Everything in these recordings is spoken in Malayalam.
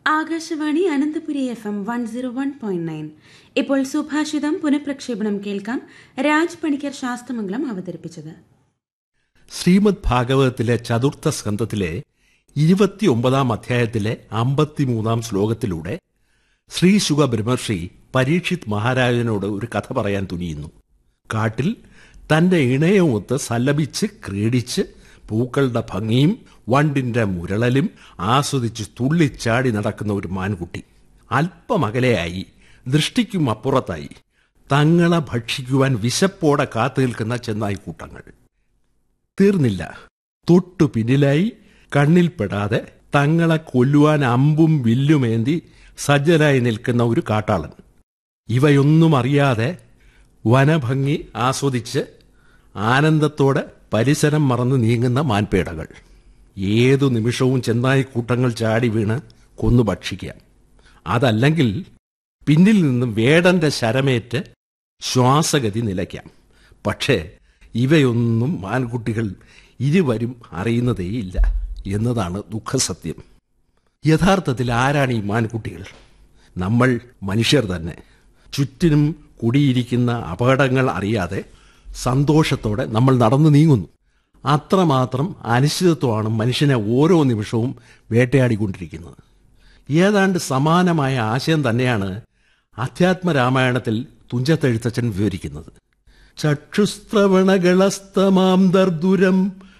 Akashvani Ananthapuri F M one zero one point nine ഇപ്പോൾ സുഭാഷിതം പുനഃപ്രക്ഷേപണം കേൾക്കാം രാജ് പണിക്കർ ശാസ്തമംഗലം അവതരിപ്പിച്ചത് ശ്രീമദ് ഭാഗവതത്തിലെ ചതുർത്ഥ സ്കന്ധത്തിലെ ഇരുപത്തിയൊമ്പതാം അധ്യായത്തിലെ അമ്പത്തിമൂന്നാം ശ്ലോകത്തിലൂടെ ശ്രീ ശുക ബ്രഹ്മർഷി പരീക്ഷിത് മഹാരാജനോട് ഒരു കഥ പറയാൻ തുനിയുന്നു കാട്ടിൽ തന്റെ ഇണയവുമൊത്ത് സല്ലപിച്ച് ക്രീഡിച്ച് പൂക്കളുടെ ഭംഗിയും വണ്ടിന്റെ മുരളലും ആസ്വദിച്ച് തുള്ളിച്ചാടി നടക്കുന്ന ഒരു മാൻകുട്ടി അല്പമകലെയായി ദൃഷ്ടിക്കും അപ്പുറത്തായി തങ്ങളെ ഭക്ഷിക്കുവാൻ വിശപ്പോടെ കാത്തു നിൽക്കുന്ന ചെന്നായിക്കൂട്ടങ്ങൾ തീർന്നില്ല തൊട്ടു പിന്നിലായി കണ്ണിൽപ്പെടാതെ തങ്ങളെ കൊല്ലുവാൻ അമ്പും വില്ലുമേന്തി സജ്ജനായി നിൽക്കുന്ന ഒരു കാട്ടാളൻ ഇവയൊന്നും അറിയാതെ വനഭംഗി ആസ്വദിച്ച് ആനന്ദത്തോടെ പരിസരം മറന്ന് നീങ്ങുന്ന മാൻപേടകൾ ഏതു നിമിഷവും ചെന്നായി കൂട്ടങ്ങൾ ചാടി വീണ് കൊന്നു ഭക്ഷിക്കാം അതല്ലെങ്കിൽ പിന്നിൽ നിന്നും വേടന്റെ ശരമേറ്റ് ശ്വാസഗതി നിലയ്ക്കാം പക്ഷേ ഇവയൊന്നും മാൻകുട്ടികൾ ഇരുവരും അറിയുന്നതേയില്ല എന്നതാണ് ദുഃഖസത്യം യഥാർത്ഥത്തിൽ ആരാണ് ഈ മാൻകുട്ടികൾ നമ്മൾ മനുഷ്യർ തന്നെ ചുറ്റിനും കുടിയിരിക്കുന്ന അപകടങ്ങൾ അറിയാതെ സന്തോഷത്തോടെ നമ്മൾ നടന്നു നീങ്ങുന്നു അത്രമാത്രം അനിശ്ചിതത്വമാണ് മനുഷ്യനെ ഓരോ നിമിഷവും വേട്ടയാടിക്കൊണ്ടിരിക്കുന്നത് ഏതാണ്ട് സമാനമായ ആശയം തന്നെയാണ് അധ്യാത്മരാമായണത്തിൽ തുഞ്ചത്തെഴുത്തച്ഛൻ വിവരിക്കുന്നത് ചക്ഷുസ്ത്രവണകളസ്തമാം ദർദുരം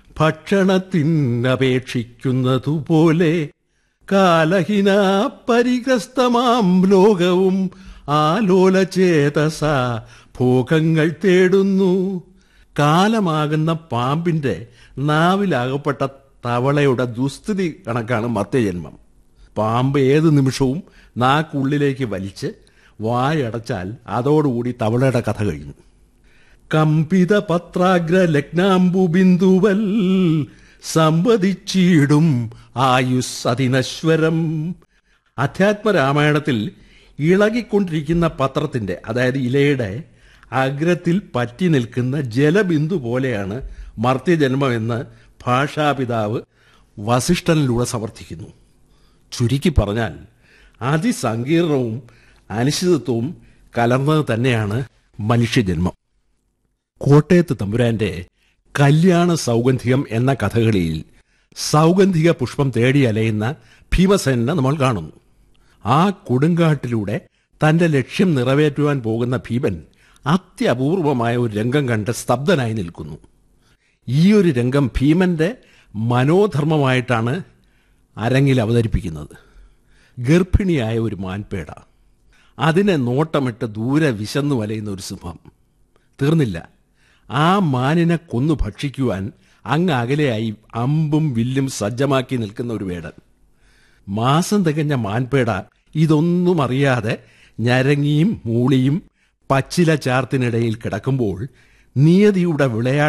ഭക്ഷണത്തിനപേക്ഷിക്കുന്നതുപോലെ കാലഹിന പരിഗ്രസ്തമാം ലോകവും ആലോലചേതസ ഭോഗങ്ങൾ തേടുന്നു കാലമാകുന്ന പാമ്പിന്റെ നാവിലാകപ്പെട്ട തവളയുടെ ദുസ്ഥിതി കണക്കാണ് മർത്യജന്മം പാമ്പ് ഏത് നിമിഷവും നാക്കുള്ളിലേക്ക് വലിച്ച് വായടച്ചാൽ അതോടുകൂടി തവളയുടെ കഥ കഴിഞ്ഞു കമ്പിത പത്രാഗ്ര ലഗ്നാംബു ബിന്ദുവൽ സമ്പതിച്ചിടും ആയുസ് അതിനശ്വരം അധ്യാത്മരാമായണത്തിൽ ഇളകിക്കൊണ്ടിരിക്കുന്ന പത്രത്തിന്റെ അതായത് ഇലയുടെ അഗ്രത്തിൽ പറ്റി നിൽക്കുന്ന ജലബിന്ദു പോലെയാണ് മർത്യജന്മമെന്ന് ഭാഷാപിതാവ് വസിഷ്ഠനിലൂടെ സമർത്ഥിക്കുന്നു ചുരുക്കി പറഞ്ഞാൽ അതിസങ്കീർണവും അനിശ്ചിതത്വവും കലർന്നത് തന്നെയാണ് മനുഷ്യജന്മം കോട്ടയത്ത് തമ്പുരാന്റെ കല്യാണ സൗഗന്ധികം എന്ന കഥകളിയിൽ സൗഗന്ധിക പുഷ്പം തേടി അലയുന്ന ഭീമസേനെ നമ്മൾ കാണുന്നു ആ കൊടുങ്കാട്ടിലൂടെ തന്റെ ലക്ഷ്യം നിറവേറ്റുവാൻ പോകുന്ന ഭീമൻ അത്യപൂർവമായ ഒരു രംഗം കണ്ട് സ്തബ്ധനായി നിൽക്കുന്നു ഈ ഒരു രംഗം ഭീമന്റെ മനോധർമ്മമായിട്ടാണ് അരങ്ങിൽ അവതരിപ്പിക്കുന്നത് ഗർഭിണിയായ ഒരു മാൻപേട അതിനെ നോട്ടമിട്ട് ദൂരെ വിശന്നു വലയുന്ന ഒരു സിംഹം തീർന്നില്ല ആ മാനിനെ കൊന്നു ഭക്ഷിക്കുവാൻ അങ്ങ് അകലെയായി അമ്പും വില്ലും സജ്ജമാക്കി നിൽക്കുന്ന ഒരു വേടൻ മാസം തികഞ്ഞ മാൻപേട ഇതൊന്നും അറിയാതെ ഞരങ്ങിയും മൂളിയും പച്ചില ചാർത്തിനിടയിൽ കിടക്കുമ്പോൾ നിയതിയുടെ വിളയാട്ട്